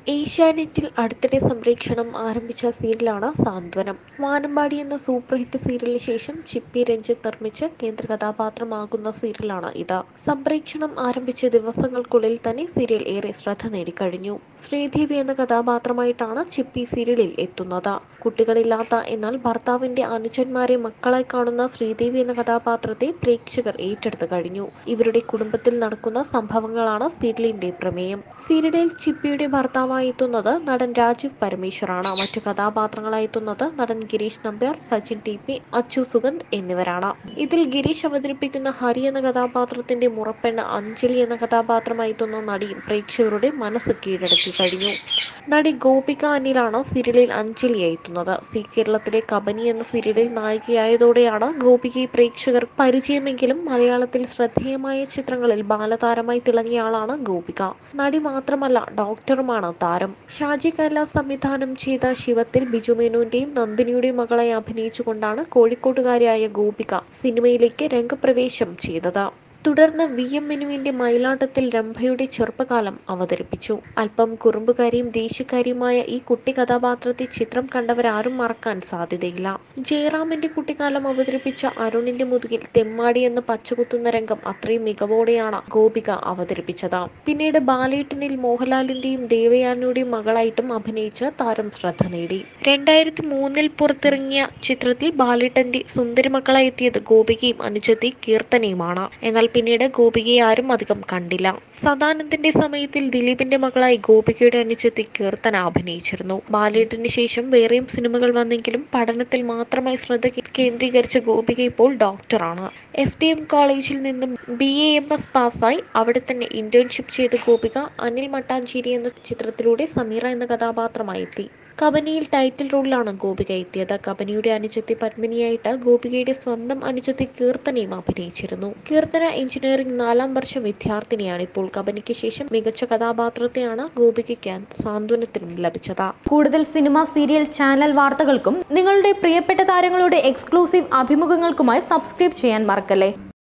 ഏഷ്യാനെറ്റിൽ അടുത്തിടെ സംപ്രേക്ഷണം ആരംഭിച്ച സീരിയലാണ് സാന്ത്വനം. വാനമ്പാടി എന്ന സൂപ്പർ ഹിറ്റ് സീരിയലിന് ശേഷം ചിപ്പി രഞ്ജിത്ത് നിർമ്മിച്ച് കേന്ദ്ര കഥാപാത്രമാകുന്ന സീരിയലാണ് ഇത്. സംപ്രേക്ഷണം ആരംഭിച്ച ദിവസങ്ങൾക്കുള്ളിൽ തന്നെ സീരിയൽ ഏറെ ശ്രദ്ധ നേടിക്കഴിഞ്ഞു. ശ്രീദേവി എന്ന കഥാപാത്രമായിട്ടാണ് ചിപ്പി സീരിയലിൽ എത്തുന്നത്. കുട്ടികളില്ലാത്ത എന്നാൽ ഭർത്താവിന്റെ അനുജന്മാരെ മക്കളായി കാണുന്ന ശ്രീദേവി എന്ന കഥാപാത്രത്തെ പ്രേക്ഷകർ ഏറ്റെടുത്ത് കഴിഞ്ഞു. ഇവരുടെ കുടുംബത്തിൽ നടക്കുന്ന സംഭവങ്ങളാണ് സീരിയലിന്റെ പ്രമേയം. സീരിയലിൽ ചിപ്പിയുടെ ഭർത്താവായി എത്തുന്നത് നടൻ രാജീവ് പരമേശ്വറാണ്. മറ്റു കഥാപാത്രങ്ങളായി എത്തുന്നത് നടൻ ഗിരീഷ് നമ്പ്യാർ, സച്ചിൻ ടി പി, അച്ചു സുഗന്ധ് എന്നിവരാണ്. ഇതിൽ ഗിരീഷ് അവതരിപ്പിക്കുന്ന ഹരി എന്ന കഥാപാത്രത്തിന്റെ മുറപ്പെണ്ണ് അഞ്ജലി എന്ന കഥാപാത്രമായി എത്തുന്ന നടിയും പ്രേക്ഷകരുടെ മനസ്സ് കീഴടക്കി കഴിഞ്ഞു. നടി ഗോപിക അനിലാണ് സീരിയലിൽ അഞ്ജലിയായി എത്തുന്നത്. സീ കേരളത്തിലെ കബനി എന്ന സീരിയലിൽ നായികയായതോടെയാണ് ഗോപികയെ പ്രേക്ഷകർക്ക് പരിചയമെങ്കിലും മലയാളത്തിൽ ശ്രദ്ധേയമായ ചിത്രങ്ങളിൽ ബാലതാരമായി തിളങ്ങിയ ഗോപിക. നടി മാത്രമല്ല ഡോക്ടറുമാണ് താരം. ഷാജി കൈലാസ് സംവിധാനം ചെയ്ത ശിവത്തിൽ ബിജു മേനോന്റെയും നന്ദിനിയുടെയും മകളായി അഭിനയിച്ചുകൊണ്ടാണ് കോഴിക്കോട്ടുകാരിയായ ഗോപിക സിനിമയിലേക്ക് രംഗപ്രവേശം ചെയ്തത്. തുടർന്ന് വി. എം. മനുവിന്റെ മയിലാട്ടത്തിൽ രംഭയുടെ ചെറുപ്പകാലം അവതരിപ്പിച്ചു. അല്പം കുറുമ്പുകാരിയും ദേഷ്യക്കാരിയുമായ ഈ കുട്ടി കഥാപാത്രത്തെ ചിത്രം കണ്ടവരാരും മറക്കാൻ സാധ്യതയില്ല. ജയറാമിന്റെ കുട്ടിക്കാലം അവതരിപ്പിച്ച അരുണിന്റെ മുതുകിൽ തെമ്മാടി എന്ന് പച്ചകുത്തുന്ന രംഗം അത്രയും മികവോടെയാണ് ഗോപിക അവതരിപ്പിച്ചത്. പിന്നീട് ബാലേട്ടനിൽ മോഹൻലാലിന്റെയും ദേവയാനിയുടെയും മകളായിട്ടും അഭിനയിച്ച് താരം ശ്രദ്ധ നേടി. രണ്ടായിരത്തി മൂന്നിൽ പുറത്തിറങ്ങിയ ചിത്രത്തിൽ ബാലേട്ടന്റെ സുന്ദരിമക്കളായി എത്തിയത് ഗോപികയും അനുജത്തി കീർത്തനയുമാണ്. എന്നാൽ പിന്നീട് ഗോപികയെ ആരും അധികം കണ്ടില്ല. സദാനന്ദന്റെ സമയത്തിൽ ദിലീപിന്റെ മകളായി ഗോപികയുടെ അനുജത്തി കീർത്തന അഭിനയിച്ചിരുന്നു. ബാലേട്ടന് ശേഷം വേറെയും സിനിമകൾ വന്നെങ്കിലും പഠനത്തിൽ മാത്രമായി ശ്രദ്ധ കേന്ദ്രീകരിച്ച ഗോപിക ഇപ്പോൾ ഡോക്ടറാണ്. എസ്. ഡി. എം. കോളേജിൽ നിന്നും ബി. എ. എം. എസ്. പാസായി അവിടെ തന്നെ ഇന്റേൺഷിപ്പ് ചെയ്ത ഗോപിക അനിൽ മട്ടാഞ്ചേരി എന്ന ചിത്രത്തിലൂടെ സമീറ എന്ന കഥാപാത്രമായി എത്തി. കബനിയിൽ ടൈറ്റിൽ റോളിലാണ് ഗോപിക എത്തിയത്. കബനിയുടെ അനുജത്തി പത്മിനിയായിട്ട് ഗോപികയുടെ സ്വന്തം അനുജത്തി കീർത്തനയും അഭിനയിച്ചിരുന്നു. കീർത്തന എഞ്ചിനീയറിംഗ് നാലാം വർഷ വിദ്യാർത്ഥിനിയാണിപ്പോൾ. കബനിക്ക് ശേഷം മികച്ച കഥാപാത്രത്തെയാണ് ഗോപികയ്ക്ക് സാന്ത്വനത്തിലും ലഭിച്ചത്. കൂടുതൽ സിനിമ, സീരിയൽ, ചാനൽ വാർത്തകൾക്കും നിങ്ങളുടെ പ്രിയപ്പെട്ട താരങ്ങളുടെ എക്സ്ക്ലൂസീവ് അഭിമുഖങ്ങൾക്കുമായി സബ്സ്ക്രൈബ് ചെയ്യാൻ മറക്കല്ലേ